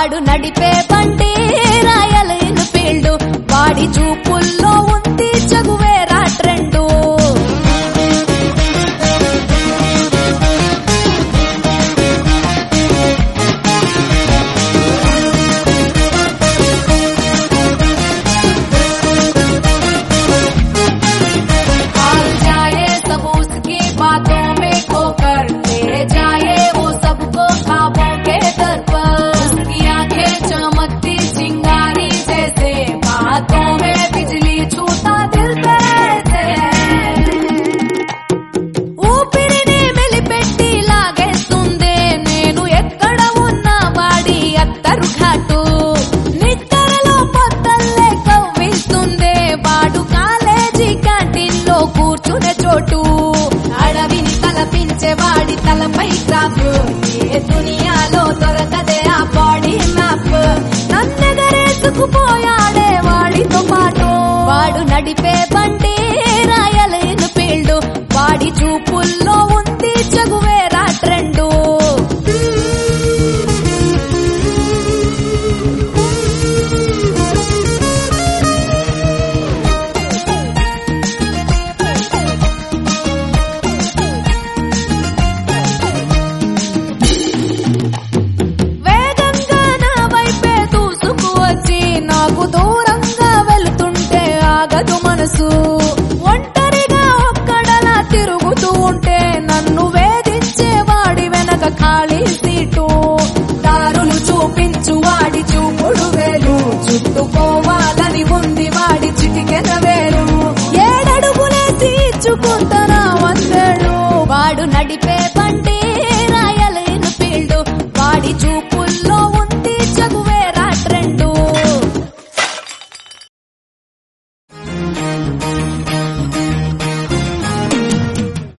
వాడు నడిపే బండి రాయల్ ఎన్ఫీల్డ్ వాడి చూపుల్లో ఉంది చగువేరా ట్రెండు हाल जाए सब उसकी बातों में खोकर ले जाए वो सबको ख्वाबों के दर पर उसकी आंखें चमकती चिंगारी जैसे बातों में बिजली छूटा दिल कैसे ఊపిరిని మెలిపెట్టి లాగేస్తుందే నేను ఎక్కడ ఉన్నా వాడి అత్తరు ఘాటు నిక్కరలో పొద్దల్లే కవ్విస్తుందే వాడు కాలేజీ క్యాంటీన్ లో కూర్చునే చోటు అడవిని తలపించే వాడి తలపై క్రాఫ్ ఏ దునియాలో దొరకదే ఆ బాడీ మ్యాప్ నన్నెగరేసుకుపోయాడే వాడితో పాటు వాడు నడిపే బండి రాయల్ ఎన్ఫీల్డ్ వాడి చూపుల్లో ఉంది చగువేరా ట్రెండు వేగంగా నా వైపే దూసుకు వచ్చి నాకు దూరంగా వెళుతుంటే ఆగదు మనసు ఒంటరిగా ఒక్కడలా తిరుగుతూ ఉంటే నన్ను వేధించే వాడి వెనక ఖాళీ సీటు దారులు చూపించు వాడి చూపుడు వేలు చుట్టుకోవాలని ఉంది వాడి చిటికెన వేలు ఏడడుగులే తీర్చుకుంటారా వందేళ్ళు వాడు నడిపే